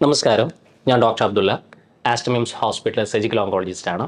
നമസ്കാരം ഞാൻ doctor Abdulla Aster MIMS hospital surgical ഓങ്കോളജിസ്റ്റാണ്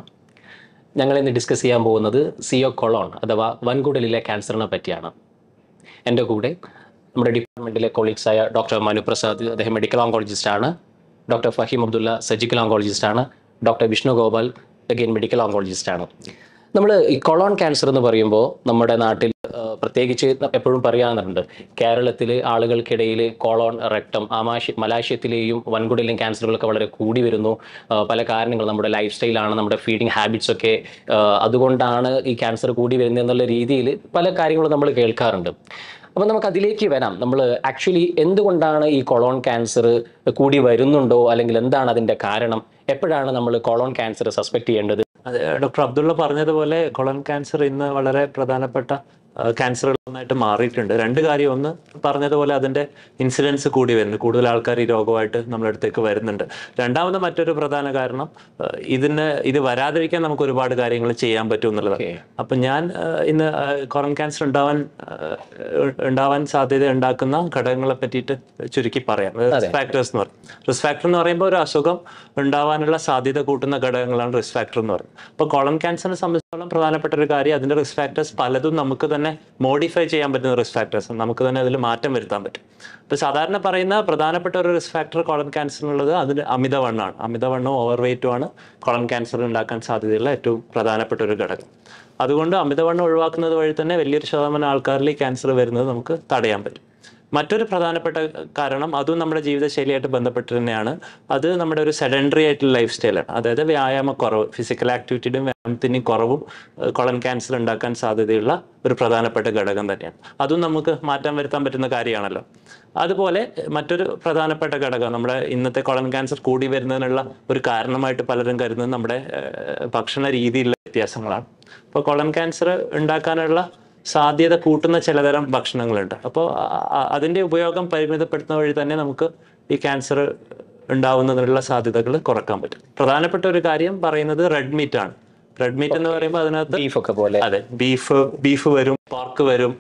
ഞങ്ങൾ ഇന്ന് ഡിസ്കസ് ചെയ്യാൻ പോകുന്നത് സിഒ കൊളോൺ അഥവാ വൻകുടലിലെ ക്യാൻസറിനെ പറ്റിയാണ് എൻ്റെ കൂടെ നമ്മുടെ ഡിപ്പാർട്ട്മെൻറ്റിലെ കൊളീഗ്സായ ഡോക്ടർ മനുപ്രസാദ് അദ്ദേഹം മെഡിക്കൽ ഓങ്കോളജിസ്റ്റാണ് ഡോക്ടർ ഫഹീം അബ്ദുള്ള സർജിക്കൽ ഓങ്കോളജിസ്റ്റാണ് doctor Vishnu Gopal again medical ഓങ്കോളജിസ്റ്റാണ് നമ്മൾ ഈ കൊളോൺ ക്യാൻസർ എന്ന് പറയുമ്പോൾ നമ്മുടെ നാട്ടിൽ ആ, പ്രത്യേകിച്ച് എപ്പോഴും പറയാറുണ്ട് കേരളത്തിൽ ആളുകൾക്കിടയിൽ കോളോൺ റെക്ടം ആമാശയ മലാശയത്തിലെയും വൻകുടലിലെയും ക്യാൻസറുകളൊക്കെ വളരെ കൂടി വരുന്നു ആ, പല കാരണങ്ങൾ നമ്മുടെ ലൈഫ് സ്റ്റൈലാണ് നമ്മുടെ ഫീഡിങ് ഹാബിറ്റ്സ് ഒക്കെ ആ, അതുകൊണ്ടാണ് ഈ ക്യാൻസർ കൂടി വരുന്നത് എന്നുള്ള രീതിയിൽ പല കാര്യങ്ങളും നമ്മൾ കേൾക്കാറുണ്ട് അപ്പോൾ നമുക്ക് അതിലേക്ക് വരാം നമ്മൾ ആക്ച്വലി എന്തുകൊണ്ടാണ് ഈ കൊളോൺ ക്യാൻസർ കൂടി വരുന്നുണ്ടോ അല്ലെങ്കിൽ എന്താണ് അതിൻ്റെ കാരണം എപ്പോഴാണ് നമ്മൾ കൊളോൺ ക്യാൻസർ സസ്പെക്ട് ചെയ്യേണ്ടത് അതെ ഡോക്ടർ അബ്ദുള്ള പറഞ്ഞതുപോലെ കൊളൻ ക്യാൻസർ ഇന്ന് വളരെ പ്രധാനപ്പെട്ട ക്യാൻസറുകൾ ഒന്നായിട്ട് മാറിയിട്ടുണ്ട് രണ്ട് കാര്യം ഒന്ന് പറഞ്ഞതുപോലെ അതിന്റെ ഇൻസിഡൻസ് കൂടി വരുന്നു കൂടുതൽ ആൾക്കാർ ഈ രോഗമായിട്ട് നമ്മുടെ അടുത്തേക്ക് വരുന്നുണ്ട് രണ്ടാമത് മറ്റൊരു പ്രധാന കാരണം ആ, ഇതിന് ഇത് വരാതിരിക്കാൻ നമുക്ക് ഒരുപാട് കാര്യങ്ങൾ ചെയ്യാൻ പറ്റും എന്നുള്ളതാണ് അപ്പൊ ഞാൻ ആ, ഇന്ന് കൊറൻ ക്യാൻസർ ഉണ്ടാവാൻ ആ, ഉണ്ടാവാൻ സാധ്യത ഉണ്ടാക്കുന്ന ഘടകങ്ങളെ പറ്റിയിട്ട് ചുരുക്കി പറയാം റിസ്ക് ഫാക്ടേഴ്സ് എന്ന് പറയും റിസ്ക് ഫാക്ടർ എന്ന് പറയുമ്പോൾ ഒരു അസുഖം ഉണ്ടാവാനുള്ള സാധ്യത കൂട്ടുന്ന ഘടകങ്ങളാണ് റിസ്ക് ഫാക്ടർ എന്ന് പറയുന്നത് അപ്പോൾ കോളൻ ക്യാൻസറിനെ സംബന്ധിച്ചിടത്തോളം പ്രധാനപ്പെട്ട ഒരു കാര്യം അതിന്റെ റിസ്ക് ഫാക്ടേഴ്സ് പലതും നമുക്ക് തന്നെ മോഡിഫൈ ചെയ്യാൻ പറ്റുന്ന റിസ്ക് ഫാക്ടേഴ്സ് നമുക്ക് തന്നെ അതിൽ മാറ്റം വരുത്താൻ പറ്റും അപ്പോൾ സാധാരണ പറയുന്ന പ്രധാനപ്പെട്ട ഒരു റിസ്ക് ഫാക്ടർ കോളൻ ക്യാൻസറിനുള്ളത് അതിന് അമിതവണ്ണമാണ് അമിതവണ്ണവും ഓവർ വെയിറ്റുമാണ് കോളൻ ക്യാൻസർ ഉണ്ടാക്കാൻ സാധ്യതയുള്ള ഏറ്റവും പ്രധാനപ്പെട്ട ഒരു ഘടകം അതുകൊണ്ട് അമിതവണ്ണം ഒഴിവാക്കുന്നത് വഴി തന്നെ വലിയൊരു ശതമാനം ആൾക്കാരിൽ ഈ ക്യാൻസർ വരുന്നത് നമുക്ക് തടയാൻ പറ്റും മറ്റൊരു പ്രധാനപ്പെട്ട കാരണം അതും നമ്മുടെ ജീവിതശൈലിയായിട്ട് ബന്ധപ്പെട്ട് തന്നെയാണ് അത് നമ്മുടെ ഒരു സെഡൻഡറി ആയിട്ടുള്ള ലൈഫ് സ്റ്റൈലാണ് അതായത് വ്യായാമ കുറവ് ഫിസിക്കൽ ആക്ടിവിറ്റിയുടെയും വ്യായാമത്തിൻ്റെയും കുറവും കൊളൻ ക്യാൻസർ ഉണ്ടാക്കാൻ സാധ്യതയുള്ള ഒരു പ്രധാനപ്പെട്ട ഘടകം തന്നെയാണ് അതും നമുക്ക് മാറ്റം വരുത്താൻ പറ്റുന്ന കാര്യമാണല്ലോ അതുപോലെ മറ്റൊരു പ്രധാനപ്പെട്ട ഘടകം നമ്മുടെ ഇന്നത്തെ കൊളൻ ക്യാൻസർ കൂടി വരുന്നതിനുള്ള ഒരു കാരണമായിട്ട് പലരും കരുതുന്നത് നമ്മുടെ ഏഹ്, ഭക്ഷണ രീതിയിലുള്ള വ്യത്യാസങ്ങളാണ് അപ്പോൾ കൊളൻ ക്യാൻസർ ഉണ്ടാക്കാനുള്ള സാധ്യത കൂട്ടുന്ന ചിലതരം ഭക്ഷണങ്ങളുണ്ട് അപ്പോൾ അതിൻ്റെ ഉപയോഗം പരിമിതപ്പെടുത്തുന്ന വഴി തന്നെ നമുക്ക് ഈ ക്യാൻസർ ഉണ്ടാവുന്നതിനുള്ള സാധ്യതകൾ കുറക്കാൻ പറ്റും പ്രധാനപ്പെട്ട ഒരു കാര്യം പറയുന്നത് റെഡ് മീറ്റ് ആണ് റെഡ് മീറ്റ് എന്ന് പറയുമ്പോൾ അതിനകത്ത് ബീഫൊക്കെ പോലെ അതെ ബീഫ് ബീഫ് വരും പോർക്ക് വരും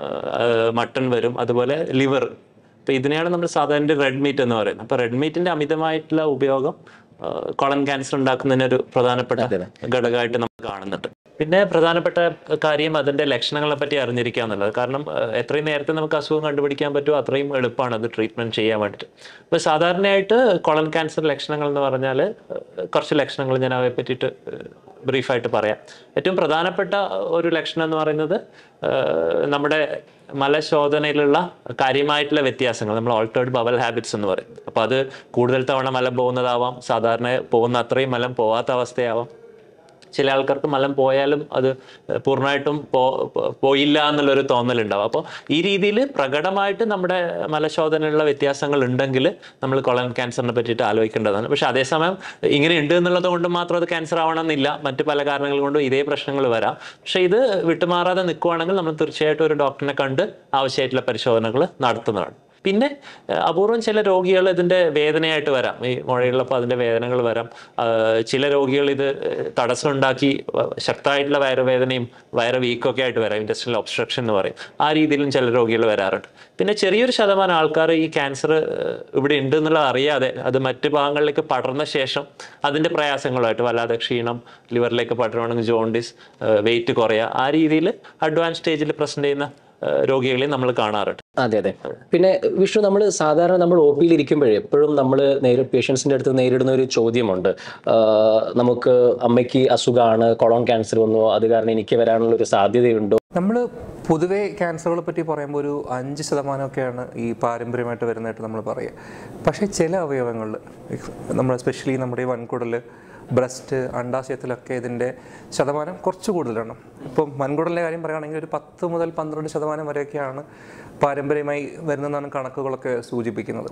മട്ടൺ വരും അതുപോലെ ലിവർ അപ്പൊ ഇതിനെയാണ് നമ്മൾ സാധാരണ റെഡ് മീറ്റ് എന്ന് പറയുന്നത് അപ്പൊ റെഡ് മീറ്റിന്റെ അമിതമായിട്ടുള്ള ഉപയോഗം കൊളൻ ക്യാൻസർ ഉണ്ടാക്കുന്നതിന് ഒരു പ്രധാനപ്പെട്ട ഘടകമായിട്ട് നമ്മൾ കാണുന്നുണ്ട് പിന്നെ പ്രധാനപ്പെട്ട കാര്യം അതിന്റെ ലക്ഷണങ്ങളെ പറ്റി അറിഞ്ഞിരിക്കുക എന്നുള്ളത് കാരണം ഏഹ്, എത്രയും നേരത്തെ നമുക്ക് അസുഖം കണ്ടുപിടിക്കാൻ പറ്റുമോ അത്രയും എളുപ്പമാണ് അത് ട്രീറ്റ്മെന്റ് ചെയ്യാൻ വേണ്ടിയിട്ട് അപ്പോൾ സാധാരണയായിട്ട് കൊളൻ ക്യാൻസർ ലക്ഷണങ്ങൾ എന്ന് പറഞ്ഞാൽ കുറച്ച് ലക്ഷണങ്ങൾ ഞാൻ അവയെ പറ്റിയിട്ട് ബ്രീഫായിട്ട് പറയാം ഏറ്റവും പ്രധാനപ്പെട്ട ഒരു ലക്ഷണം എന്ന് പറയുന്നത് ഏഹ്, നമ്മുടെ മലശോധനയിലുള്ള കാര്യമായിട്ടുള്ള വ്യത്യാസങ്ങൾ നമ്മൾ ഓൾട്ടേർഡ് ബവൽ ഹാബിറ്റ്സ് എന്ന് പറയും അപ്പോൾ അത് കൂടുതൽ തവണ മലം പോകുന്നതാവാം സാധാരണ പോകുന്ന അത്രയും മലം പോവാത്ത അവസ്ഥയാവാം ചില ആൾക്കാർക്ക് മലം പോയാലും അത് പൂർണ്ണമായിട്ടും പോ പോ- പോയില്ല എന്നുള്ളൊരു തോന്നലുണ്ടാവും അപ്പോൾ ഈ രീതിയിൽ പ്രകടമായിട്ട് നമ്മുടെ മലശോധനയിലുള്ള വ്യത്യാസങ്ങൾ ഉണ്ടെങ്കിൽ നമ്മൾ കൊളൻ ക്യാൻസറിനെ പറ്റിയിട്ട് ആലോചിക്കേണ്ടതാണ് പക്ഷെ അതേസമയം ഇങ്ങനെ ഉണ്ട് എന്നുള്ളത് കൊണ്ട് മാത്രം അത് ക്യാൻസർ ആവണമെന്നില്ല മറ്റ് പല കാരണങ്ങൾ കൊണ്ടും ഇതേ പ്രശ്നങ്ങൾ വരാം പക്ഷെ ഇത് വിട്ടുമാറാതെ നിൽക്കുവാണെങ്കിൽ നമ്മൾ തീർച്ചയായിട്ടും ഒരു ഡോക്ടറിനെ കണ്ട് ആവശ്യമായിട്ടുള്ള പരിശോധനകൾ നടത്തുന്നതാണ് പിന്നെ ഏഹ്, അപൂർവം ചില രോഗികൾ ഇതിന്റെ വേദനയായിട്ട് വരാം ഈ മുഴയുള്ളപ്പോൾ അതിന്റെ വേദനകൾ വരാം ആഹ് ചില രോഗികൾ ഇത് ഏഹ്, തടസ്സം ഉണ്ടാക്കി വ- ശക്തമായിട്ടുള്ള വയറുവേദനയും വയറ് വീക്കൊക്കെ ആയിട്ട് വരാം ഇൻഡസ്ട്രിയൽ ഒബ്സ്ട്രക്ഷൻ എന്ന് പറയും ആ രീതിയിലും ചില രോഗികൾ വരാറുണ്ട് പിന്നെ ചെറിയൊരു ശതമാനം ആൾക്കാർ ഈ ക്യാൻസർ ഇവിടെ ഉണ്ട് എന്നുള്ളത് അറിയാതെ അത് മറ്റ് ഭാഗങ്ങളിലേക്ക് പടർന്ന ശേഷം അതിന്റെ പ്രയാസങ്ങളുമായിട്ട് വല്ലാതെ ക്ഷീണം ലിവറിലേക്ക് പടരുവാണെങ്കിൽ ജോണ്ടിസ് വെയിറ്റ് കുറയുക ആ രീതിയിൽ അഡ്വാൻസ് സ്റ്റേജിൽ പ്രസന്റ് ചെയ്യുന്ന ഏഹ്, രോഗികളെ നമ്മൾ കാണാറുണ്ട് അതെ അതെ പിന്നെ വിഷ്ണു നമ്മൾ സാധാരണ നമ്മൾ ഒ പിയിൽ ഇരിക്കുമ്പോഴേ എപ്പോഴും നമ്മൾ നേരി പേഷ്യൻസിൻ്റെ അടുത്ത് നേരിടുന്ന ഒരു ചോദ്യമുണ്ട് ആഹ് നമുക്ക് അമ്മയ്ക്ക് അസുഖമാണ് കൊളോൺ ക്യാൻസർ വന്നു അത് കാരണം എനിക്ക് വരാനുള്ള ഒരു സാധ്യതയുണ്ടോ നമ്മൾ പൊതുവേ ക്യാൻസറുകളെ പറ്റി പറയുമ്പോൾ ഒരു അഞ്ച് ശതമാനമൊക്കെയാണ് ഈ പാരമ്പര്യമായിട്ട് വരുന്നതായിട്ട് നമ്മൾ പറയുക പക്ഷേ ചില അവയവങ്ങളിൽ നമ്മൾ എസ്പെഷ്യലി നമ്മുടെ ഈ വൻകുടൽ ബ്രസ്റ്റ് അണ്ടാശയത്തിലൊക്കെ ഇതിൻ്റെ ശതമാനം കുറച്ച് കൂടുതലാണ് ഇപ്പം വൻകുടലിൻ്റെ കാര്യം പറയുകയാണെങ്കിൽ ഒരു പത്ത് മുതൽ പന്ത്രണ്ട് ശതമാനം വരെയൊക്കെയാണ് പാരമ്പര്യമായി വരുന്നതെന്നാണ് കണക്കുകളൊക്കെ സൂചിപ്പിക്കുന്നത്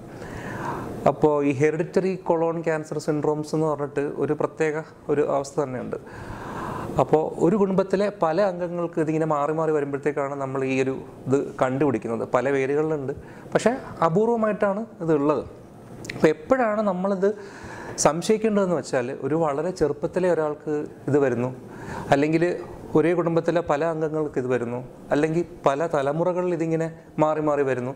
അപ്പോൾ ഈ ഹെറിഡിറ്ററി കൊളോൺ ക്യാൻസർ സിൻഡ്രോംസ് എന്ന് പറഞ്ഞിട്ട് ഒരു പ്രത്യേക ഒരു അവസ്ഥ തന്നെയുണ്ട് അപ്പോൾ ഒരു കുടുംബത്തിലെ പല അംഗങ്ങൾക്ക് ഇതിങ്ങനെ മാറി മാറി വരുമ്പോഴത്തേക്കാണ് നമ്മൾ ഈ ഒരു ഇത് കണ്ടുപിടിക്കുന്നത് പല പേരുകളിലുണ്ട് പക്ഷേ അപൂർവമായിട്ടാണ് ഇത് ഉള്ളത് അപ്പോൾ എപ്പോഴാണ് നമ്മളിത് സംശയിക്കേണ്ടതെന്ന് വെച്ചാൽ ഒരു വളരെ ചെറുപ്പത്തിലെ ഒരാൾക്ക് ഇത് വരുന്നു അല്ലെങ്കിൽ ഒരേ കുടുംബത്തിലെ പല അംഗങ്ങൾക്ക് ഇത് വരുന്നു അല്ലെങ്കിൽ പല തലമുറകളിൽ ഇതിങ്ങനെ മാറി മാറി വരുന്നു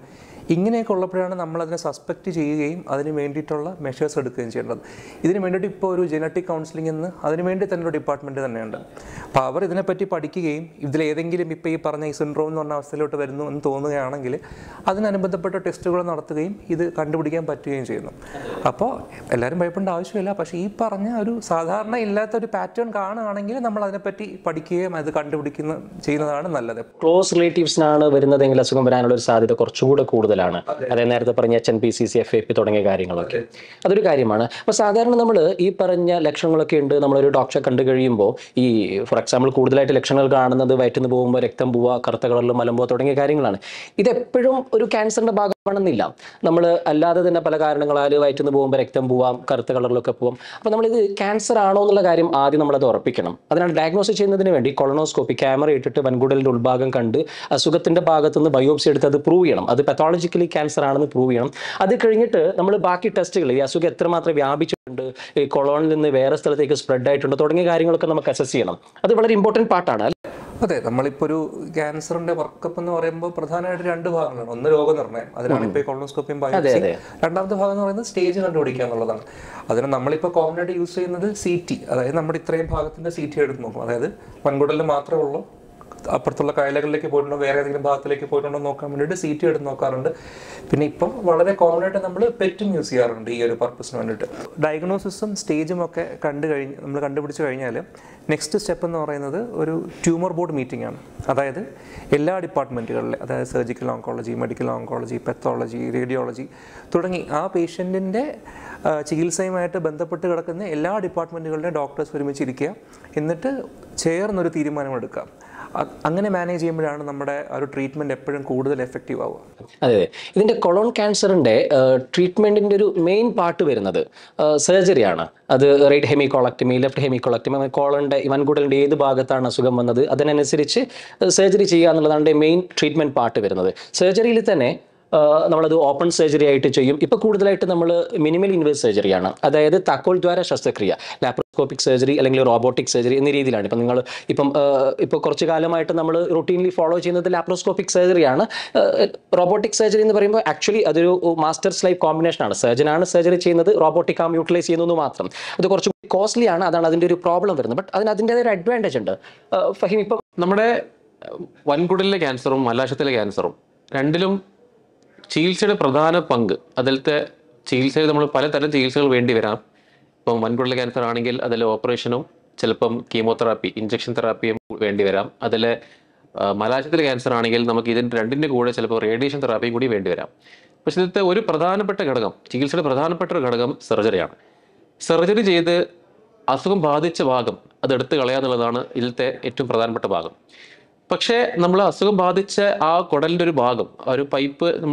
ഇങ്ങനെയൊക്കെ ഉള്ളപ്പോഴാണ് നമ്മൾ അതിനെ സസ്പെക്റ്റ് ചെയ്യുകയും അതിന് വേണ്ടിയിട്ടുള്ള മെഷേഴ്സ് എടുക്കുകയും ചെയ്യേണ്ടത് ഇതിന് വേണ്ടിയിട്ട് ഇപ്പോൾ ഒരു ജനറ്റിക് കൗൺസിലിംഗ് എന്ന് അതിന് വേണ്ടി തന്നെ ഒരു ഡിപ്പാർട്ട്മെൻറ്റ് തന്നെയുണ്ട് അപ്പോൾ അവർ ഇതിനെപ്പറ്റി പഠിക്കുകയും ഇതിലേതെങ്കിലും ഇപ്പോൾ ഈ പറഞ്ഞ ഈ സിൻഡ്രോം എന്ന് പറഞ്ഞ അവസ്ഥയിലോട്ട് വരുന്നു എന്ന് തോന്നുകയാണെങ്കിൽ അതിനനുബന്ധപ്പെട്ട ടെസ്റ്റുകൾ നടത്തുകയും ഇത് കണ്ടുപിടിക്കാൻ പറ്റുകയും ചെയ്യുന്നു അപ്പോൾ എല്ലാവരും ഭയപ്പെടേണ്ട ആവശ്യമില്ല പക്ഷേ ഈ പറഞ്ഞ ഒരു സാധാരണ ഇല്ലാത്ത ഒരു പാറ്റേൺ കാണുകയാണെങ്കിൽ നമ്മൾ അതിനെപ്പറ്റി പഠിക്കുകയും അത് കണ്ടുപിടിക്കുന്ന ചെയ്യുന്നതാണ് നല്ലത് ക്ലോസ് റിലേറ്റീവ്സിനാണ് വരുന്നതെങ്കിൽ അസുഖം വരാനുള്ള ഒരു സാധ്യത കുറച്ചുകൂടെ കൂടുതലാണ് അതായത് നേരത്തെ പറഞ്ഞ H N P C C F A P തുടങ്ങിയ കാര്യങ്ങളൊക്കെ അതൊരു കാര്യമാണ് അപ്പോൾ സാധാരണ നമ്മൾ ഈ പറഞ്ഞ ലക്ഷണങ്ങളൊക്കെ ഉണ്ട് നമ്മളൊരു ഡോക്ടറെ കണ്ടു കഴിയുമ്പോൾ ഈ ഫോർ എക്സാമ്പിൾ കൂടുതലായിട്ട് ലക്ഷണങ്ങൾ കാണുന്നത് വയറ്റിന്ന് പോകുമ്പോൾ രക്തം പോവുക കറുത്ത കളറിൽ മലമ്പോ തുടങ്ങിയ കാര്യങ്ങളാണ് ഇതെപ്പോഴും ഒരു ക്യാൻസറിന്റെ ഭാഗമാണെന്നില്ല നമ്മൾ അല്ലാതെ തന്നെ പല കാരണങ്ങളാൽ വയറ്റിന്ന് പോകുമ്പോൾ രക്തം പോവാം കറുത്ത കളറിലൊക്കെ പോവാം അപ്പോൾ നമ്മളിത് ക്യാൻസർ ആണോ എന്നുള്ള കാര്യം ആദ്യം നമ്മളത് ഉറപ്പിക്കണം അതിനാണ് ഡയഗ്നോസ് ചെയ്യുന്നതിന് വേണ്ടി കൊളനോസ്കോപ്പി ക്യാമറ ഇട്ടിട്ട് വൻകുടലിന്റെ ഉൾഭാഗം കണ്ട് അസുഖത്തിന്റെ ഭാഗത്തുനിന്ന് ബയോപ്സി എടുത്ത് അത് പ്രൂവ് ചെയ്യണം അത് പത്തോളജിക്കലി ക്യാൻസർ ആണെന്ന് പ്രൂവ് ചെയ്യണം അത് കഴിഞ്ഞിട്ട് നമ്മൾ ബാക്കി ടെസ്റ്റുകൾ ഈ അസുഖം എത്രമാത്രം വ്യാപിച്ചിട്ടുണ്ട് ഈ കൊളോണിൽ നിന്ന് വേറെ സ്ഥലത്തേക്ക് സ്പ്രെഡ് ആയിട്ടുണ്ട് തുടങ്ങിയ കാര്യങ്ങളൊക്കെ നമുക്ക് അസസ് ചെയ്യണം അത് വളരെ ഇമ്പോർട്ടൻറ്റ് പാർട്ടാണ് അല്ലേ? അതെ നമ്മളിപ്പോൾ ഒരു ക്യാൻസറിന്റെ വർക്കപ്പ് എന്ന് പറയുമ്പോൾ പ്രധാനമായിട്ട് രണ്ട് ഭാഗങ്ങളാണ് ഒന്ന് രോഗനിർണയം അതിനാണ് ഇപ്പോൾ ഈ കൊളോണോസ്കോപ്പിയും ബയോപ്സി അതെ. രണ്ടാമത്തെ ഭാഗം എന്ന് പറയുന്നത് സ്റ്റേജ് കണ്ടുപിടിക്കുക എന്നുള്ളതാണ് അതിന് നമ്മളിപ്പോൾ കോമൺ ആയിട്ട് യൂസ് ചെയ്യുന്നത് സി ടി അതായത് നമ്മുടെ ഇത്രയും ഭാഗത്തിന്റെ സി ടി എടുത്ത് നോക്കും അതായത് വൻകുടലിൽ മാത്രമേ ഉള്ളൂ അപ്പുറത്തുള്ള കായലകളിലേക്ക് പോയിട്ടുണ്ടോ വേറെ ഏതെങ്കിലും ഭാഗത്തിലേക്ക് പോയിട്ടുണ്ടോ എന്ന് നോക്കാൻ വേണ്ടിയിട്ട് സി ടി എടുത്ത് നോക്കാറുണ്ട് പിന്നെ ഇപ്പം വളരെ കോമൺ ആയിട്ട് നമ്മൾ പെറ്റും യൂസ് ചെയ്യാറുണ്ട് ഈ ഒരു പർപ്പസിന് വേണ്ടിയിട്ട് ഡയഗ്നോസിസും സ്റ്റേജും ഒക്കെ കണ്ടു കഴിഞ്ഞ് നമ്മൾ കണ്ടുപിടിച്ച് കഴിഞ്ഞാൽ നെക്സ്റ്റ് സ്റ്റെപ്പ് എന്ന് പറയുന്നത് ഒരു ട്യൂമർ ബോർഡ് മീറ്റിംഗ് ആണ് അതായത് എല്ലാ ഡിപ്പാർട്ട്മെൻറ്റുകളിലെ അതായത് surgical oncology medical oncology pathology radiology തുടങ്ങി ആ പേഷ്യൻറ്റിൻ്റെ ചികിത്സയുമായിട്ട് ബന്ധപ്പെട്ട് കിടക്കുന്ന എല്ലാ ഡിപ്പാർട്ട്മെൻറ്റുകളുടെയും ഡോക്ടേഴ്സ് ഒരുമിച്ചിരിക്കുക എന്നിട്ട് ചേർന്നൊരു തീരുമാനമെടുക്കുക അ- അങ്ങനെ മാനേജ് ചെയ്യുമ്പോഴാണ് നമ്മുടെ ആ ഒരു ട്രീറ്റ്മെൻറ്റ് എപ്പോഴും കൂടുതൽ എഫക്റ്റീവ് ആവുക അതെ അതെ ഇതിന്റെ കൊളോൺ ക്യാൻസറിന്റെ ട്രീറ്റ്മെന്റിന്റെ ഒരു മെയിൻ പാർട്ട് വരുന്നത് സർജറിയാണ് അത് റൈറ്റ് ഹെമിക്കോളക്ടമി ലെഫ്റ്റ് ഹെമിക്കോളക്ടമി അങ്ങനെ കോളന്റെ വൻകുടലിന്റെ ഏത് ഭാഗത്താണ് അസുഖം വന്നത് അതിനനുസരിച്ച് സർജറി ചെയ്യുക എന്നുള്ളതാണ് മെയിൻ ട്രീറ്റ്മെന്റ് പാർട്ട് വരുന്നത് സർജറിയിൽ തന്നെ ആ, നമ്മളത് ഓപ്പൺ സർജറി ആയിട്ട് ചെയ്യും ഇപ്പൊ കൂടുതലായിട്ട് നമ്മൾ മിനിമൽ ഇൻവേസ് സർജറിയാണ് അതായത് താക്കോൽ ദ്വാര ശസ്ത്രക്രിയ ലാപ്രോസ്കോപ്പിക് സർജറി അല്ലെങ്കിൽ റോബോട്ടിക് സർജറി എന്ന രീതിയിലാണ് ഇപ്പം നിങ്ങൾ ഇപ്പം ഇപ്പോൾ കുറച്ച് കാലമായിട്ട് നമ്മൾ റുട്ടീൻലി ഫോളോ ചെയ്യുന്നത് ലാപ്രോസ്കോപ്പിക് സർജറിയാണ് റോബോട്ടിക് സർജറി എന്ന് പറയുമ്പോൾ ആക്ച്വലി അതൊരു മാസ്റ്റർ സ്ലൈവ് കോമ്പിനേഷൻ ആണ് സർജനാണ് സർജറി ചെയ്യുന്നത് റോബോട്ടിക് ആം യൂട്ടിലൈസ് ചെയ്യുന്നത് മാത്രം അത് കുറച്ചും കോസ്റ്റ്ലി ആണ് അതാണ് അതിൻ്റെ ഒരു പ്രോബ്ലം വരുന്നത് ബട്ട് അതിന് അതിൻ്റെതായ ഒരു അഡ്വാൻറ്റേജ് ഉണ്ട് ആ, ഫഹീം ഇപ്പം നമ്മുടെ അഹ്, വൻകുടലിലെ ക്യാൻസറും മലാശത്തിലെ ക്യാൻസറും രണ്ടിലും ചികിത്സയുടെ പ്രധാന പങ്ക് അതിലത്തെ ചികിത്സയിൽ നമ്മൾ പലതരം ചികിത്സകൾ വേണ്ടി വരാം ഇപ്പം വൻകുടലിലെ ക്യാൻസർ ആണെങ്കിൽ അതിൽ ഓപ്പറേഷനും ചിലപ്പം കീമോതെറാപ്പി ഇഞ്ചക്ഷൻ തെറാപ്പിയും വേണ്ടി വരാം അതിൽ മലാശത്തിലെ ക്യാൻസർ ആണെങ്കിൽ നമുക്ക് ഇതിൻ്റെ രണ്ടിൻ്റെ കൂടെ ചിലപ്പോൾ റേഡിയേഷൻ തെറാപ്പിയും കൂടി വേണ്ടി വരാം പക്ഷേ ഇതിലത്തെ ഒരു പ്രധാനപ്പെട്ട ഘടകം ചികിത്സയുടെ പ്രധാനപ്പെട്ട ഒരു ഘടകം സർജറിയാണ് സർജറി ചെയ്ത് അസുഖം ബാധിച്ച ഭാഗം അത് എടുത്തു കളയാന്നുള്ളതാണ് ഇതിലത്തെ ഏറ്റവും പ്രധാനപ്പെട്ട ഭാഗം പക്ഷേ നമ്മൾ അസുഖം ബാധിച്ച ആ കുടലിൻ്റെ ഒരു ഭാഗം ആ ഒരു പൈപ്പ് നമ്മൾ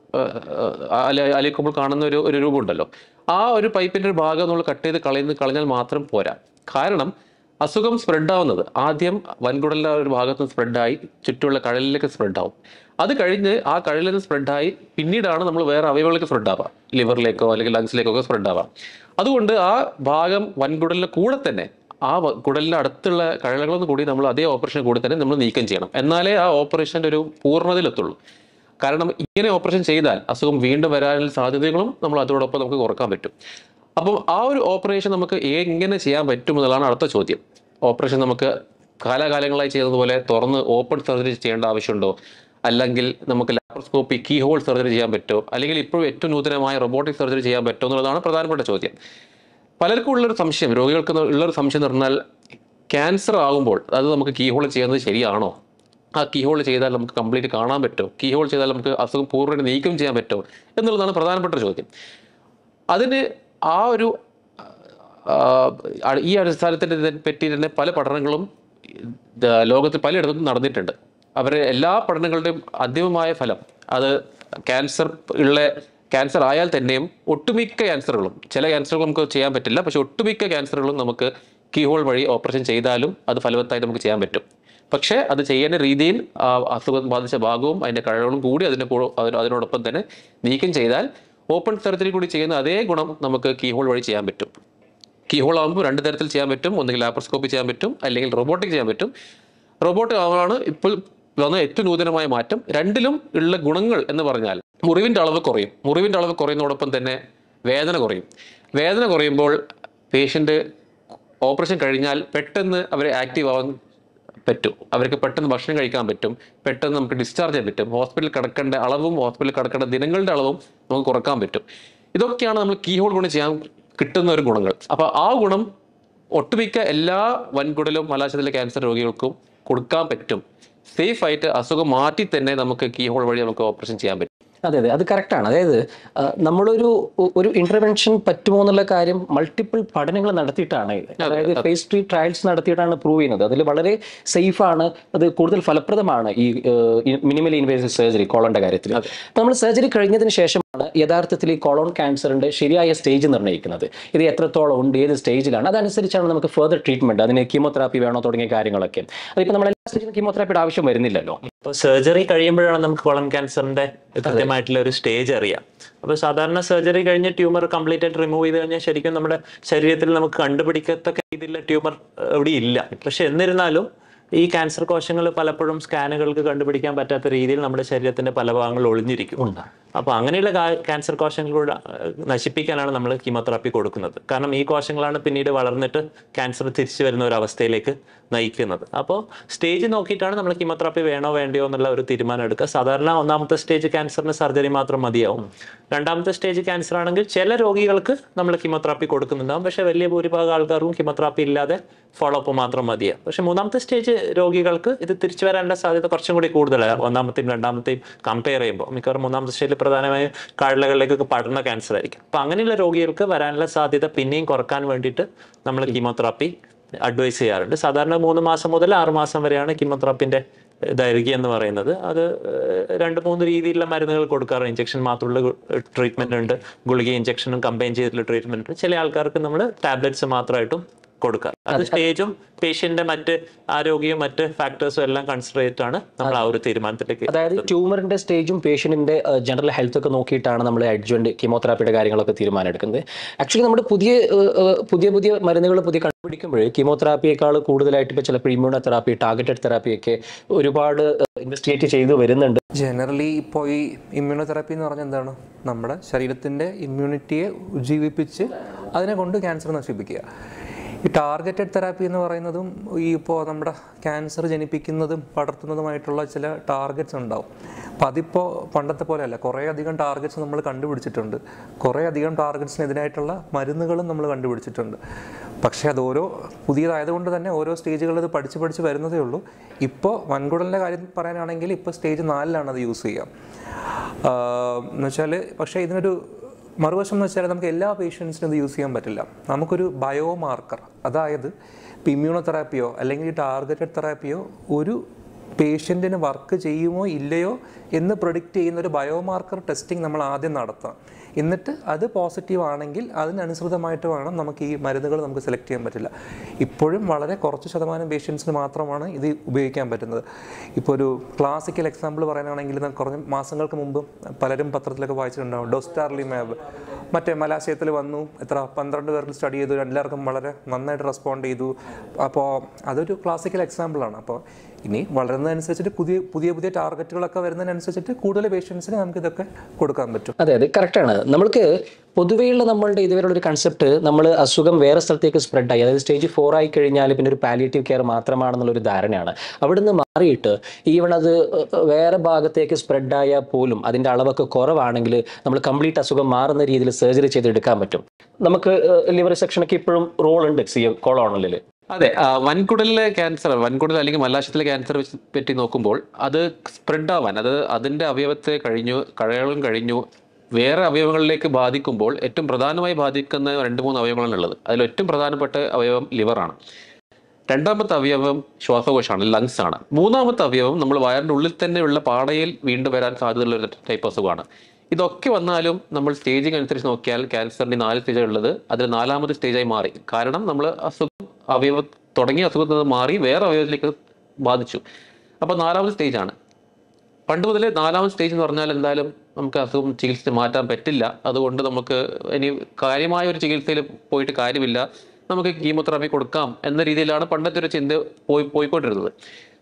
അലിക്കുമ്പോൾ കാണുന്ന ഒരു ഒരു രൂപമുണ്ടല്ലോ ആ ഒരു പൈപ്പിൻ്റെ ഒരു ഭാഗം നമ്മൾ കട്ട് ചെയ്ത് കളയുന്ന കളഞ്ഞാൽ മാത്രം പോരാ കാരണം അസുഖം സ്പ്രെഡ് ആവുന്നത് ആദ്യം വൻകുടലിൻ്റെ ആ ഒരു ഭാഗത്ത് നിന്ന് സ്പ്രെഡായി ചുറ്റുമുള്ള കഴലിലേക്ക് സ്പ്രെഡ് ആവും അത് കഴിഞ്ഞ് ആ കഴലിൽ നിന്ന് സ്പ്രെഡായി പിന്നീടാണ് നമ്മൾ വേറെ അവയവങ്ങളിലേക്ക് സ്പ്രെഡ് ആവുക ലിവറിലേക്കോ അല്ലെങ്കിൽ ലങ്സിലേക്കോ ഒക്കെ സ്പ്രെഡ് ആവാം അതുകൊണ്ട് ആ ഭാഗം വൻകുടലിൻ്റെ കൂടെ തന്നെ ആ വ- കുടലിൻ്റെ അടുത്തുള്ള കഴലകളൊന്നും കൂടി നമ്മൾ അതേ ഓപ്പറേഷൻ കൂടി തന്നെ നമ്മൾ നീക്കം ചെയ്യണം എന്നാലേ ആ ഓപ്പറേഷൻ്റെ ഒരു പൂർണ്ണതയിലെത്തുള്ളൂ കാരണം ഇങ്ങനെ ഓപ്പറേഷൻ ചെയ്താൽ അസുഖം വീണ്ടും വരാനുള്ള സാധ്യതകളും നമ്മൾ അതോടൊപ്പം നമുക്ക് കുറക്കാൻ പറ്റും അപ്പം ആ ഒരു ഓപ്പറേഷൻ നമുക്ക് എങ്ങനെ ചെയ്യാൻ പറ്റും എന്നുള്ളതാണ് അടുത്ത ചോദ്യം ഓപ്പറേഷൻ നമുക്ക് കാലാകാലങ്ങളായി ചെയ്യുന്നതുപോലെ തുറന്ന് ഓപ്പൺ സർജറി ചെയ്യേണ്ട ആവശ്യമുണ്ടോ അല്ലെങ്കിൽ നമുക്ക് ലാപ്രോസ്കോപ്പി കീ ഹോൾ സർജറി ചെയ്യാൻ പറ്റുമോ അല്ലെങ്കിൽ ഇപ്പോഴും ഏറ്റവും നൂതനമായ റോബോട്ടിക് സർജറി ചെയ്യാൻ പറ്റുമോ എന്നുള്ളതാണ് പ്രധാനപ്പെട്ട ചോദ്യം പലർക്കും ഉള്ളൊരു സംശയം രോഗികൾക്ക് ഉള്ളൊരു സംശയം എന്ന് പറഞ്ഞാൽ ക്യാൻസർ ആകുമ്പോൾ അത് നമുക്ക് കീ ഹോൾ ചെയ്യുന്നത് ശരിയാണോ ആ കീ ഹോൾ ചെയ്താൽ നമുക്ക് കംപ്ലീറ്റ് കാണാൻ പറ്റുമോ കീ ഹോൾ ചെയ്താൽ നമുക്ക് അസുഖം പൂർണ്ണമായിട്ട് നീക്കം ചെയ്യാൻ പറ്റുമോ എന്നുള്ളതാണ് പ്രധാനപ്പെട്ട ചോദ്യം അതിന് ആ ഒരു ആ, ആ- ഈ അടിസ്ഥാനത്തിനെ പറ്റി തന്നെ പല പഠനങ്ങളും ഇത് ലോകത്ത് പലയിടത്തും നടന്നിട്ടുണ്ട് അവരെ എല്ലാ പഠനങ്ങളുടെയും അന്തിമമായ ഫലം അത് ക്യാൻസർ ഉള്ള ക്യാൻസർ ആയാൽ തന്നെയും ഒട്ടുമിക്ക ക്യാൻസറുകളും ചില ക്യാൻസറുകൾ നമുക്ക് ചെയ്യാൻ പറ്റില്ല പക്ഷെ ഒട്ടുമിക്ക ക്യാൻസറുകളും നമുക്ക് കീഹോൾ വഴി ഓപ്പറേഷൻ ചെയ്താലും അത് ഫലവത്തായി നമുക്ക് ചെയ്യാൻ പറ്റും പക്ഷേ അത് ചെയ്യേണ്ട രീതിയിൽ ആ അസുഖം ബാധിച്ച ഭാഗവും അതിൻ്റെ കഴിവുകളും കൂടി അതിൻ്റെ കൂടെ അതിന് അതിനോടൊപ്പം തന്നെ നീക്കം ചെയ്താൽ ഓപ്പൺ സർജറി കൂടി ചെയ്യുന്ന അതേ ഗുണം നമുക്ക് കീഹോൾ വഴി ചെയ്യാൻ പറ്റും കീഹോൾ ആകുമ്പോൾ രണ്ട് തരത്തിൽ ചെയ്യാൻ പറ്റും ഒന്നുകിൽ ലാപ്രോസ്കോപ്പി ചെയ്യാൻ പറ്റും അല്ലെങ്കിൽ റോബോട്ടിക് ചെയ്യാൻ പറ്റും റോബോട്ട് ആണ് ഇപ്പോൾ വന്ന ഏറ്റവും നൂതനമായ മാറ്റം രണ്ടിലും ഉള്ള ഗുണങ്ങൾ എന്ന് പറഞ്ഞാൽ മുറിവിൻ്റെ അളവ് കുറയും മുറിവിൻ്റെ അളവ് കുറയുന്നതോടൊപ്പം തന്നെ വേദന കുറയും വേദന കുറയുമ്പോൾ പേഷ്യൻ്റ് ഓപ്പറേഷൻ കഴിഞ്ഞാൽ പെട്ടെന്ന് അവരെ ആക്റ്റീവ് ആവാൻ പറ്റും അവർക്ക് പെട്ടെന്ന് ഭക്ഷണം കഴിക്കാൻ പറ്റും പെട്ടെന്ന് നമുക്ക് ഡിസ്ചാർജ് ചെയ്യാൻ പറ്റും ഹോസ്പിറ്റലിൽ കിടക്കേണ്ട അളവും ഹോസ്പിറ്റലിൽ കിടക്കേണ്ട ദിനങ്ങളുടെ അളവും നമുക്ക് കുറക്കാൻ പറ്റും ഇതൊക്കെയാണ് നമ്മൾ കീ ഹോൾ കൊണ്ട് ചെയ്യാൻ കിട്ടുന്ന ഒരു ഗുണങ്ങൾ അപ്പോൾ ആ ഗുണം ഒട്ടുമിക്ക എല്ലാ വൻകുടലും മലാശയത്തിലെ ക്യാൻസർ രോഗികൾക്കും കൊടുക്കാൻ പറ്റും സേഫ് ആയിട്ട് അസുഖം മാറ്റി തന്നെ നമുക്ക് കീ ഹോൾ വഴി നമുക്ക് ഓപ്പറേഷൻ ചെയ്യാൻ പറ്റും അതെ അതെ അത് കറക്റ്റാണ് അതായത് ആ, നമ്മളൊരു ഒ- ഒരു ഇന്റർവെൻഷൻ പറ്റുമോ എന്നുള്ള കാര്യം മൾട്ടിപ്പിൾ പഠനങ്ങൾ നടത്തിയിട്ടാണ് അതായത് ഫേസ് ത്രീ ട്രയൽസ് നടത്തിയിട്ടാണ് പ്രൂവ് ചെയ്യുന്നത് അതിൽ വളരെ സേഫ് ആണ് അത് കൂടുതൽ ഫലപ്രദമാണ് ഈ മിനിമൽ ഇൻവേസീവ് സർജറി കോളോന്റെ കാര്യത്തിൽ അപ്പോൾ നമ്മൾ സർജറി കഴിഞ്ഞതിന് ശേഷമാണ് യഥാർത്ഥത്തിൽ ഈ കോളോൺ ക്യാൻസറിന്റെ ശരിയായ സ്റ്റേജ് നിർണ്ണയിക്കുന്നത് ഇത് എത്രത്തോളം ഉണ്ട് ഏത് സ്റ്റേജിലാണ് അതനുസരിച്ചാണ് നമുക്ക് ഫെർദർ ട്രീറ്റ്മെന്റ് അതിന് കീമോതെറാപ്പി വേണോ തുടങ്ങിയ കാര്യങ്ങളൊക്കെ അതിപ്പോൾ നമ്മൾ എല്ലാ സ്റ്റേജിലും കീമോതെറാപ്പിയുടെ ആവശ്യം വരുന്നില്ലല്ലോ അപ്പോൾ സർജറി കഴിയുമ്പോഴാണ് നമുക്ക് കോളൻ ക്യാൻസറിന്റെ കൃത്യമായിട്ടുള്ള ഒരു സ്റ്റേജ് അറിയാം അപ്പോൾ സാധാരണ സർജറി കഴിഞ്ഞ് ട്യൂമർ കംപ്ലീറ്റ് ആയിട്ട് റിമൂവ് ചെയ്ത് കഴിഞ്ഞാൽ ശരിക്കും നമ്മുടെ ശരീരത്തിൽ നമുക്ക് കണ്ടുപിടിക്കത്തക്ക രീതിയിലുള്ള ട്യൂമർ ഇവിടെ ഇല്ല പക്ഷെ എന്നിരുന്നാലും ഈ ക്യാൻസർ കോശങ്ങൾ പലപ്പോഴും സ്കാനുകൾക്ക് കണ്ടുപിടിക്കാൻ പറ്റാത്ത രീതിയിൽ നമ്മുടെ ശരീരത്തിന്റെ പല ഭാഗങ്ങളിൽ ഒളിഞ്ഞിരിക്കും അപ്പോൾ അങ്ങനെയുള്ള കാ- ക്യാൻസർ കോശങ്ങളോട് നശിപ്പിക്കാനാണ് നമ്മൾ കീമോതെറാപ്പി കൊടുക്കുന്നത് കാരണം ഈ കോശങ്ങളാണ് പിന്നീട് വളർന്നിട്ട് ക്യാൻസർ തിരിച്ചു വരുന്ന ഒരു അവസ്ഥയിലേക്ക് നയിക്കുന്നത് അപ്പോൾ സ്റ്റേജ് നോക്കിയിട്ടാണ് നമ്മൾ കീമോതെറാപ്പി വേണോ വേണ്ടയോ എന്നുള്ള ഒരു തീരുമാനം എടുക്കുക സാധാരണ ഒന്നാമത്തെ സ്റ്റേജ് ക്യാൻസറിന് സർജറി മാത്രം മതിയാവും രണ്ടാമത്തെ സ്റ്റേജ് ക്യാൻസർ ആണെങ്കിൽ ചില രോഗികൾക്ക് നമ്മൾ കീമോതെറാപ്പി കൊടുക്കുന്നുണ്ടാവും പക്ഷേ വലിയ ഭൂരിഭാഗം ആൾക്കാർക്കും കീമോതെറാപ്പി ഇല്ലാതെ ഫോളോ അപ്പ് മാത്രം മതിയാവും പക്ഷേ മൂന്നാമത്തെ സ്റ്റേജ് രോഗികൾക്ക് ഇത് തിരിച്ചു വരാനുള്ള സാധ്യത കുറച്ചും കൂടി കൂടുതലാണ് ഒന്നാമത്തെയും രണ്ടാമത്തെയും കമ്പയർ ചെയ്യുമ്പോൾ മിക്കവാറും മൂന്നാമത്തെ സ്റ്റേജിൽ പ്രധാനമായും കഴലകളിലേക്കൊക്കെ പടർന്ന ക്യാൻസർ ആയിരിക്കും അപ്പോൾ അങ്ങനെയുള്ള രോഗികൾക്ക് വരാനുള്ള സാധ്യത പിന്നെയും കുറക്കാൻ വേണ്ടിയിട്ട് നമ്മൾ കീമോതെറാപ്പി അഡ്വൈസ് ചെയ്യാറുണ്ട് സാധാരണ മൂന്ന് മാസം മുതൽ ആറ് മാസം വരെയാണ് കീമോതെറാപ്പിന്റെ ദൈർഘ്യം എന്ന് പറയുന്നത് അത് ഏഹ്, രണ്ട് മൂന്ന് രീതിയിലുള്ള മരുന്നുകൾ കൊടുക്കാറ് ഇഞ്ചക്ഷൻ മാത്രമുള്ള ട്രീറ്റ്മെന്റ് ഉണ്ട് ഗുളിക ഇഞ്ചക്ഷനും കമ്പൈൻ ചെയ്തിട്ടുള്ള ട്രീറ്റ്മെന്റ് ഉണ്ട് ചില ആൾക്കാർക്ക് നമ്മൾ ടാബ്ലറ്റ്സ് മാത്രമായിട്ടും കൊടുക്കാം അത് സ്റ്റേജും പേഷ്യന്റിന്റെ മറ്റ് ആരോഗ്യവും മറ്റ് ഫാക്ടേഴ്സും എല്ലാം കൺസിഡർ ചെയ്തിട്ടാണ് നമ്മൾ ആ ഒരു തീരുമാനത്തിലേക്ക് അതായത് ട്യൂമറിന്റെ സ്റ്റേജും പേഷ്യന്റിന്റെ ജനറൽ ഹെൽത്ത് ഒക്കെ നോക്കിയിട്ടാണ് നമ്മൾ അഡ്ജന്റ് കീമോതെറാപ്പിയുടെ കാര്യങ്ങളൊക്കെ തീരുമാനം എടുക്കുന്നത് ആക്ച്വലി നമ്മുടെ പുതിയ ഏഹ്, ഏഹ്, പുതിയ പുതിയ മരുന്നുകൾ പുതിയ കണ്ടുപിടിക്കുമ്പോൾ കീമോതെറാപ്പിയേക്കാൾ കൂടുതലായിട്ട് ഇപ്പോൾ ചില പ്രീമ്യൂണോ തെറാപ്പി ടാർഗറ്റഡ് തെറാപ്പിയൊക്കെ ഒരുപാട് ഇൻവെസ്റ്റിഗേറ്റ് ചെയ്തു വരുന്നുണ്ട് ജനറലി ഇപ്പോൾ ഈ ഇമ്മ്യൂണോതെറാപ്പി എന്ന് പറഞ്ഞാൽ എന്താണ് നമ്മുടെ ശരീരത്തിൻ്റെ ഇമ്മ്യൂണിറ്റിയെ ഉജ്ജീവിപ്പിച്ച് അതിനെ കൊണ്ട് ക്യാൻസർ നശിപ്പിക്കുക ഈ ടാർഗറ്റഡ് തെറാപ്പി എന്ന് പറയുന്നതും ഈ ഇപ്പോൾ നമ്മുടെ ക്യാൻസർ ജനിപ്പിക്കുന്നതും പടർത്തുന്നതുമായിട്ടുള്ള ചില ടാർഗറ്റ്സ് ഉണ്ടാവും അപ്പം അതിപ്പോൾ പണ്ടത്തെ പോലെയല്ല കുറേ അധികം ടാർഗറ്റ്സ് നമ്മൾ കണ്ടുപിടിച്ചിട്ടുണ്ട് കുറേ അധികം ടാർഗറ്റ്സിനെതിരായിട്ടുള്ള മരുന്നുകളും നമ്മൾ കണ്ടുപിടിച്ചിട്ടുണ്ട് പക്ഷേ അത് ഓരോ പുതിയതായതുകൊണ്ട് തന്നെ ഓരോ സ്റ്റേജുകളിൽ അത് പഠിച്ച് പഠിച്ച് വരുന്നതേ ഉള്ളൂ ഇപ്പോൾ വൻകുടലിൻ്റെ കാര്യം പറയാനാണെങ്കിൽ ഇപ്പോൾ സ്റ്റേജ് നാലിലാണ് അത് യൂസ് ചെയ്യുക എന്ന് വെച്ചാൽ പക്ഷേ ഇതിനൊരു മറുവശം എന്ന് വെച്ചാൽ നമുക്ക് എല്ലാ പേഷ്യൻസിനും ഇത് യൂസ് ചെയ്യാൻ പറ്റില്ല നമുക്കൊരു ബയോ മാർക്കർ അതായത് ഇപ്പോൾ ഇമ്മ്യൂണോതെറാപ്പിയോ അല്ലെങ്കിൽ ടാർഗറ്റഡ് തെറാപ്പിയോ ഒരു പേഷ്യൻറ്റിന് വർക്ക് ചെയ്യുമോ ഇല്ലയോ എന്ന് പ്രൊഡിക്റ്റ് ചെയ്യുന്ന ഒരു ബയോമാർക്കർ ടെസ്റ്റിംഗ് നമ്മൾ ആദ്യം നടത്താം എന്നിട്ട് അത് പോസിറ്റീവ് ആണെങ്കിൽ അതിനനുസൃതമായിട്ട് വേണം നമുക്ക് ഈ മരുന്നുകൾ നമുക്ക് സെലക്ട് ചെയ്യാൻ പറ്റില്ല ഇപ്പോഴും വളരെ കുറച്ച് ശതമാനം പേഷ്യൻസിന് മാത്രമാണ് ഇത് ഉപയോഗിക്കാൻ പറ്റുന്നത് ഇപ്പോൾ ഒരു ക്ലാസിക്കൽ എക്സാമ്പിൾ പറയാനാണെങ്കിൽ നമുക്ക് കുറഞ്ഞ മാസങ്ങൾക്ക് മുമ്പ് പലരും പത്രത്തിലൊക്കെ വായിച്ചിട്ടുണ്ടാവും ഡോസ്റ്റാർലിമാബ് മറ്റേ മലാശയത്തിൽ വന്നു എത്ര പന്ത്രണ്ട് പേർക്ക് സ്റ്റഡി ചെയ്തു എല്ലാവർക്കും വളരെ നന്നായിട്ട് റെസ്പോണ്ട് ചെയ്തു അപ്പോൾ അതൊരു ക്ലാസിക്കൽ എക്സാമ്പിളാണ് അപ്പോൾ ഇനി വളരുന്നതനുസരിച്ചിട്ട് പുതിയ പുതിയ പുതിയ ടാർഗറ്റുകളൊക്കെ വരുന്നതിനനുസരിച്ചിട്ട് കൂടുതൽ പേഷ്യൻസിന് നമുക്ക് ഇതൊക്കെ കൊടുക്കാൻ പറ്റും അതെ അതെ കറക്റ്റാണ് നമ്മൾക്ക് പൊതുവെയുള്ള നമ്മളുടെ ഇതുവരെയുള്ള ഒരു കൺസെപ്റ്റ് നമ്മൾ അസുഖം വേറെ സ്ഥലത്തേക്ക് സ്പ്രെഡ് ആയി അതായത് സ്റ്റേജ് ഫോർ ആയി കഴിഞ്ഞാൽ പിന്നെ ഒരു പാലിയേറ്റീവ് കെയർ മാത്രമാണെന്നുള്ളൊരു ധാരണയാണ് അവിടുന്ന് മാറിയിട്ട് ഈവൺ അത് വേറെ ഭാഗത്തേക്ക് സ്പ്രെഡ് ആയാൽ പോലും അതിൻ്റെ അളവൊക്കെ കുറവാണെങ്കിൽ നമ്മൾ കംപ്ലീറ്റ് അസുഖം മാറുന്ന രീതിയിൽ സർജറി ചെയ്തെടുക്കാൻ പറ്റും നമുക്ക് ലിവർ സെക്ഷനൊക്കെ ഇപ്പോഴും റോൾ ഉണ്ട് സി കൊളോണലിൽ അതെ ആ, വൻകുടലിലെ ക്യാൻസർ വൻകുടൽ അല്ലെങ്കിൽ മലാശയത്തിലെ ക്യാൻസർ വെച്ച് പറ്റി നോക്കുമ്പോൾ അത് സ്പ്രെഡ് ആവാൻ അത് അതിൻ്റെ അവയവത്തെ കഴിഞ്ഞു കഴകളും കഴിഞ്ഞു വേറെ അവയവങ്ങളിലേക്ക് ബാധിക്കുമ്പോൾ ഏറ്റവും പ്രധാനമായി ബാധിക്കുന്ന രണ്ട് മൂന്ന് അവയവങ്ങളാണ് ഉള്ളത് അതിൽ ഏറ്റവും പ്രധാനപ്പെട്ട അവയവം ലിവറാണ് രണ്ടാമത്തെ അവയവം ശ്വാസകോശമാണ് ലങ്സ് ആണ് മൂന്നാമത്തെ അവയവം നമ്മൾ വയറിൻ്റെ ഉള്ളിൽ തന്നെയുള്ള പാടയിൽ വീണ്ടും വരാൻ സാധ്യതയുള്ള ഒരു ടൈപ്പ് അസുഖമാണ് ഇതൊക്കെ വന്നാലും നമ്മൾ സ്റ്റേജിങ് അനുസരിച്ച് നോക്കിയാൽ ക്യാൻസറിന്റെ നാല് സ്റ്റേജ് ഉള്ളത് അതിൽ നാലാമത്തെ സ്റ്റേജായി മാറി കാരണം നമ്മൾ അസുഖം അവയവ തുടങ്ങിയ അസുഖത്തിൽ നിന്ന് മാറി വേറെ അവയവത്തിലേക്ക് ബാധിച്ചു അപ്പോൾ നാലാമത്തെ സ്റ്റേജാണ് പണ്ട് മുതലേ നാലാമത്തെ സ്റ്റേജ് എന്ന് പറഞ്ഞാൽ എന്തായാലും നമുക്ക് അസുഖം ചികിത്സിച്ച് മാറ്റാൻ പറ്റില്ല അതുകൊണ്ട് നമുക്ക് ഇനി കാര്യമായ ഒരു ചികിത്സയിൽ പോയിട്ട് കാര്യമില്ല നമുക്ക് കീമോതെറാപ്പി കൊടുക്കാം എന്ന രീതിയിലാണ് പണ്ടത്തെ ഒരു ചിന്ത പോയി പോയിക്കൊണ്ടിരുന്നത്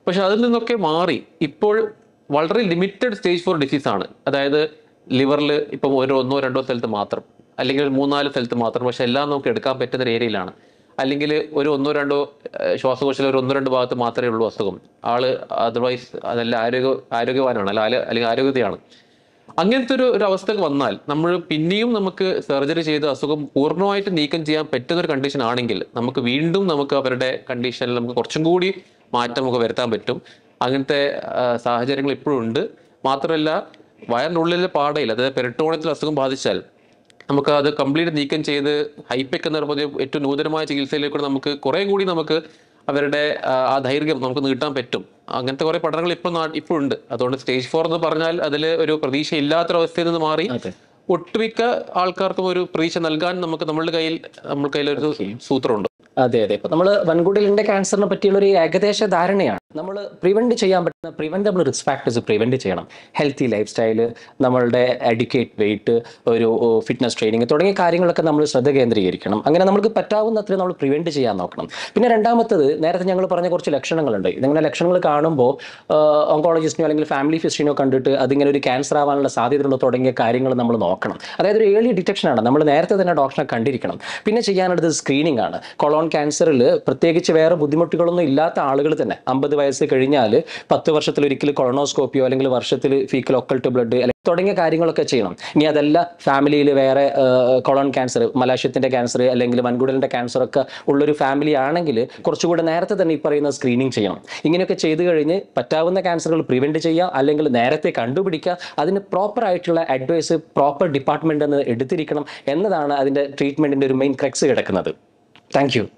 പക്ഷെ അതിൽ നിന്നൊക്കെ മാറി ഇപ്പോൾ വളരെ ലിമിറ്റഡ് സ്റ്റേജ് ഫോർ ഡിസീസ് ആണ് അതായത് ലിവറിൽ ഇപ്പം ഒരു ഒന്നോ രണ്ടോ സ്ഥലത്ത് മാത്രം അല്ലെങ്കിൽ ഒരു മൂന്നാല് സ്ഥലത്ത് മാത്രം പക്ഷെ എല്ലാം നമുക്ക് എടുക്കാൻ പറ്റുന്ന ഒരു ഏരിയയിലാണ് അല്ലെങ്കിൽ ഒരു ഒന്നോ രണ്ടോ ഏഹ്, ശ്വാസകോശത്തിൽ ഒരു ഒന്നോ രണ്ടോ ഭാഗത്ത് മാത്രമേ ഉള്ളൂ അസുഖം ആള് അതർവൈസ് അതല്ല ആരോഗ്യ ആരോഗ്യവാനാണ് അല്ല ആല- അല്ലെങ്കിൽ ആരോഗ്യതയാണ് അങ്ങനത്തെ ഒരു ഒരു അവസ്ഥ വന്നാൽ നമ്മൾ പിന്നെയും നമുക്ക് സർജറി ചെയ്ത് അസുഖം പൂർണ്ണമായിട്ട് നീക്കം ചെയ്യാൻ പറ്റുന്ന ഒരു കണ്ടീഷൻ ആണെങ്കിൽ നമുക്ക് വീണ്ടും നമുക്ക് അവരുടെ കണ്ടീഷനിൽ നമുക്ക് കുറച്ചും കൂടി മാറ്റം നമുക്ക് വരുത്താൻ പറ്റും അങ്ങനത്തെ ആ, സാഹചര്യങ്ങൾ ഇപ്പോഴും ഉണ്ട് മാത്രമല്ല വയറിനുള്ളിലെ പാടയിൽ അതായത് പെരട്ടോണത്തിൽ അസുഖം ബാധിച്ചാൽ നമുക്ക് അത് കംപ്ലീറ്റ് നീക്കം ചെയ്ത് ഹൈപ്പെക് എന്ന് പറയുമ്പോൾ ഏറ്റവും നൂതനമായ ചികിത്സയിലേക്ക് നമുക്ക് കുറെ കൂടി നമുക്ക് അവരുടെ ആ, ആ ദൈർഘ്യം നമുക്ക് നീട്ടാൻ പറ്റും അങ്ങനത്തെ കുറെ പഠനങ്ങൾ ഇപ്പോൾ ഇപ്പോൾ ഉണ്ട് അതുകൊണ്ട് സ്റ്റേജ് ഫോർ എന്ന് പറഞ്ഞാൽ അതിൽ ഒരു പ്രതീക്ഷ ഇല്ലാത്തൊരവസ്ഥയിൽ നിന്ന് മാറി അതെ. ഒട്ടുമിക്ക ആൾക്കാർക്കും ഒരു പ്രതീക്ഷ നൽകാൻ നമുക്ക് നമ്മളുടെ കയ്യിൽ നമ്മുടെ കയ്യിൽ ഒരു സൂത്രമുണ്ട് അതെ അതെ ഇപ്പൊ നമ്മൾ വൻകുടലിന്റെ ക്യാൻസറിനെ പറ്റിയുള്ള ഒരു ഏകദേശ ധാരണയാണ് നമ്മൾ പ്രിവെന്റ് ചെയ്യാൻ പറ്റുന്ന പ്രിവെന്റബിൾ റിസ്ക് ഫാക്ടേഴ്സ് പ്രിവെന്റ് ചെയ്യണം ഹെൽത്തി ലൈഫ് സ്റ്റൈല് നമ്മളുടെ എഡ്യൂക്കേറ്റ് വെയിറ്റ് ഒരു ഫിറ്റ്നസ് ട്രെയിനിങ് തുടങ്ങിയ കാര്യങ്ങളൊക്കെ നമ്മൾ ശ്രദ്ധ കേന്ദ്രീകരിക്കണം അങ്ങനെ നമുക്ക് പറ്റാവുന്നത്ര നമ്മൾ പ്രിവെന്റ് ചെയ്യാൻ നോക്കണം പിന്നെ രണ്ടാമത്തത് നേരത്തെ ഞങ്ങൾ പറഞ്ഞ കുറച്ച് ലക്ഷണങ്ങളുണ്ട് ഇതിങ്ങനെ ലക്ഷണങ്ങൾ കാണുമ്പോൾ ഓങ്കോളജിസ്റ്റിനോ അല്ലെങ്കിൽ ഫാമിലി ഫിസിഷ്യനോ കണ്ടിട്ട് അതിങ്ങനെ ഒരു ക്യാൻസർ ആവാനുള്ള സാധ്യതയുണ്ടോ തുടങ്ങിയ കാര്യങ്ങൾ നമ്മൾ നോക്കണം അതായത് ഒരു ഏർലി ഡിറ്റക്ഷൻ ആണ് നമ്മൾ നേരത്തെ തന്നെ ഡോക്ടറെ കണ്ടിരിക്കണം പിന്നെ ചെയ്യാനുള്ളത് സ്ക്രീനിങ് ആണ് കൊളോൺ ക്യാൻസറിൽ പ്രത്യേകിച്ച് വേറെ ബുദ്ധിമുട്ടുകളൊന്നും ഇല്ലാത്ത ആളുകൾ തന്നെ അമ്പത് വയസ്സ് കഴിഞ്ഞാൽ പത്ത് വർഷത്തിൽ ഒരിക്കൽ കൊളോണോസ്കോപ്പിയോ അല്ലെങ്കിൽ വർഷത്തിൽ ഫീക്കൽ ഒക്കൾട്ട് ബ്ലഡ് തുടങ്ങിയ കാര്യങ്ങളൊക്കെ ചെയ്യണം ഇനി അതല്ല ഫാമിലിയിൽ വേറെ കൊളോൺ ക്യാൻസർ മലാശയത്തിന്റെ ക്യാൻസർ അല്ലെങ്കിൽ വൻകുടലിന്റെ ക്യാൻസർ ഒക്കെ ഉള്ളൊരു ഫാമിലി ആണെങ്കിൽ കുറച്ചുകൂടെ നേരത്തെ തന്നെ ഈ പറയുന്ന സ്ക്രീനിങ് ചെയ്യണം ഇങ്ങനെയൊക്കെ ചെയ്തു കഴിഞ്ഞ് പറ്റാവുന്ന ക്യാൻസറുകൾ പ്രിവെന്റ് ചെയ്യുക അല്ലെങ്കിൽ നേരത്തെ കണ്ടുപിടിക്കുക അതിന് പ്രോപ്പർ ആയിട്ടുള്ള അഡ്വൈസ് പ്രോപ്പർ ഡിപ്പാർട്ട്മെന്റ് എന്ന് എടുത്തിരിക്കണം എന്നതാണ് അതിന്റെ ട്രീറ്റ്മെന്റിന്റെ ഒരു മെയിൻ ക്രെക്സ് കിടക്കുന്നത് താങ്ക് യു